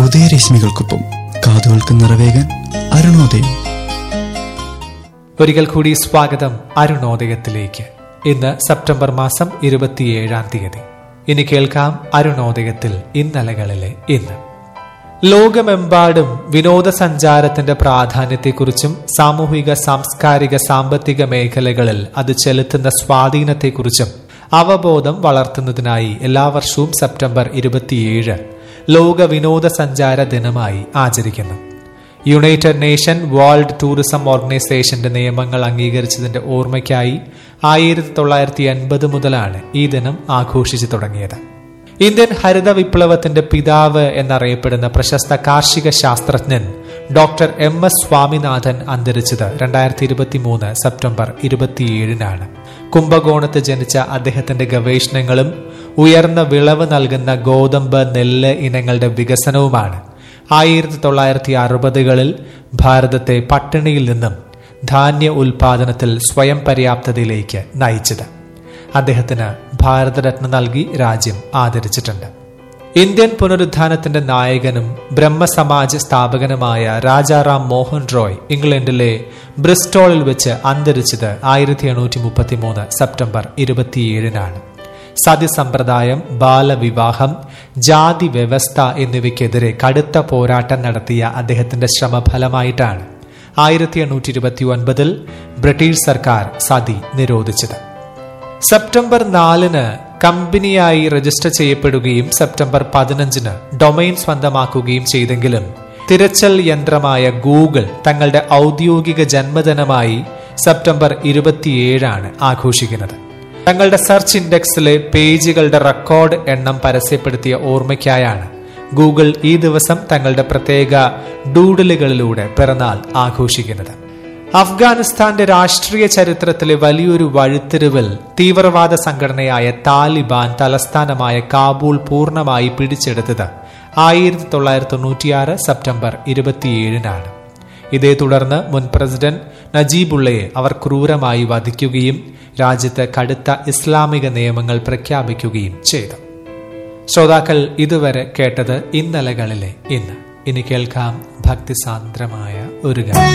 ഉദയരശ്മികൾക്കൊപ്പം കാതുകൾക്ക് നിറവേകാൻ അരുണോദയം ഒരിക്കൽ കൂടി സ്വാഗതം അരുണോദയത്തിലേക്ക് ഇന്ന് സെപ്റ്റംബർ മാസം ഇരുപത്തിയേഴാം തീയതി ഇനി കേൾക്കാം അരുണോദയത്തിൽ ഇന്നലകളിലെ ഇന്ന് ലോകമെമ്പാടും വിനോദസഞ്ചാരത്തിന്റെ പ്രാധാന്യത്തെക്കുറിച്ചും സാമൂഹിക സാംസ്കാരിക സാമ്പത്തിക മേഖലകളിൽ അത് ചെലുത്തുന്ന സ്വാധീനത്തെക്കുറിച്ചും അവബോധം വളർത്തുന്നതിനായി എല്ലാ വർഷവും സെപ്റ്റംബർ ഇരുപത്തിയേഴ് ലോക വിനോദസഞ്ചാര ദിനമായി ആചരിക്കുന്നു യുണൈറ്റഡ് നേഷൻ വേൾഡ് ടൂറിസം ഓർഗനൈസേഷന്റെ നിയമങ്ങൾ അംഗീകരിച്ചതിന്റെ ഓർമ്മയ്ക്കായി ആയിരത്തി തൊള്ളായിരത്തി എൺപത് മുതലാണ് ഈ ദിനം ആഘോഷിച്ചു തുടങ്ങിയത് ഇന്ത്യൻ ഹരിത വിപ്ലവത്തിന്റെ പിതാവ് എന്നറിയപ്പെടുന്ന പ്രശസ്ത കാർഷിക ശാസ്ത്രജ്ഞൻ ഡോക്ടർ എം എസ് സ്വാമിനാഥൻ അന്തരിച്ചത് രണ്ടായിരത്തി ഇരുപത്തി മൂന്ന് സെപ്റ്റംബർ ഇരുപത്തിയേഴിനാണ് കുംഭകോണത്ത് ജനിച്ച അദ്ദേഹത്തിന്റെ ഗവേഷണങ്ങളും ഉയർന്ന വിളവ് നൽകുന്ന ഗോതമ്പ് നെല്ല് ഇനങ്ങളുടെ വികസനവുമാണ് ആയിരത്തി തൊള്ളായിരത്തി അറുപതുകളിൽ ഭാരതത്തെ പട്ടിണിയിൽ നിന്നും ധാന്യ ഉൽപാദനത്തിൽ സ്വയം പര്യാപ്തതയിലേക്ക് നയിച്ചത് അദ്ദേഹത്തിന് ഭാരതരത്ന നൽകി രാജ്യം ആദരിച്ചിട്ടുണ്ട് ഇന്ത്യൻ പുനരുത്ഥാനത്തിന്റെ നായകനും ബ്രഹ്മസമാജ് സ്ഥാപകനുമായ രാജാറാം മോഹൻ റോയ് ഇംഗ്ലണ്ടിലെ ബ്രിസ്റ്റോളിൽ വെച്ച് അന്തരിച്ചത് ആയിരത്തി എണ്ണൂറ്റി മുപ്പത്തി മൂന്ന് സെപ്റ്റംബർ ഇരുപത്തിയേഴിനാണ് സതിസമ്പ്രദായം ബാലവിവാഹം ജാതി വ്യവസ്ഥ എന്നിവയ്ക്കെതിരെ കടുത്ത പോരാട്ടം നടത്തിയ അദ്ദേഹത്തിന്റെ ശ്രമഫലമായിട്ടാണ് ആയിരത്തി എണ്ണൂറ്റി ഇരുപത്തി ഒൻപതിൽ ബ്രിട്ടീഷ് സർക്കാർ സതി നിരോധിച്ചത് സെപ്റ്റംബർ നാലിന് കമ്പനിയായി രജിസ്റ്റർ ചെയ്യപ്പെടുകയും സെപ്റ്റംബർ പതിനഞ്ചിന് ഡൊമൈൻ സ്വന്തമാക്കുകയും ചെയ്തെങ്കിലും തിരച്ചൽ യന്ത്രമായ ഗൂഗിൾ തങ്ങളുടെ ഔദ്യോഗിക ജന്മദിനമായി സെപ്റ്റംബർ ഇരുപത്തിയേഴാണ് ആഘോഷിക്കുന്നത് തങ്ങളുടെ സെർച്ച് ഇൻഡെക്സിലെ പേജുകളുടെ റെക്കോർഡ് എണ്ണം പരസ്യപ്പെടുത്തിയ ഓർമ്മയ്ക്കായാണ് ഗൂഗിൾ ഈ ദിവസം തങ്ങളുടെ പ്രത്യേക ഡൂഡിലുകളിലൂടെ പിറന്നാൾ ആഘോഷിക്കുന്നത് അഫ്ഗാനിസ്ഥാന്റെ രാഷ്ട്രീയ ചരിത്രത്തിലെ വലിയൊരു വഴിത്തിരിവിൽ തീവ്രവാദ സംഘടനയായ താലിബാൻ തലസ്ഥാനമായ കാബൂൾ പൂർണ്ണമായി പിടിച്ചെടുത്തത് ആയിരത്തി തൊള്ളായിരത്തി തൊണ്ണൂറ്റിയാറ് സെപ്റ്റംബർ ഇരുപത്തിയേഴിനാണ് ഇതേ തുടർന്ന് മുൻ പ്രസിഡന്റ് നജീബുള്ളയെ അവർ ക്രൂരമായി വധിക്കുകയും രാജ്യത്ത് കടുത്ത ഇസ്ലാമിക നിയമങ്ങൾ പ്രഖ്യാപിക്കുകയും ചെയ്തു ശ്രോതാക്കൾ ഇതുവരെ കേട്ടത് ഇന്നലകളിലെ ഇന്ന് ഇനി കേൾക്കാം ഭക്തിസാന്ദ്രമായ ഒരു ഗാനം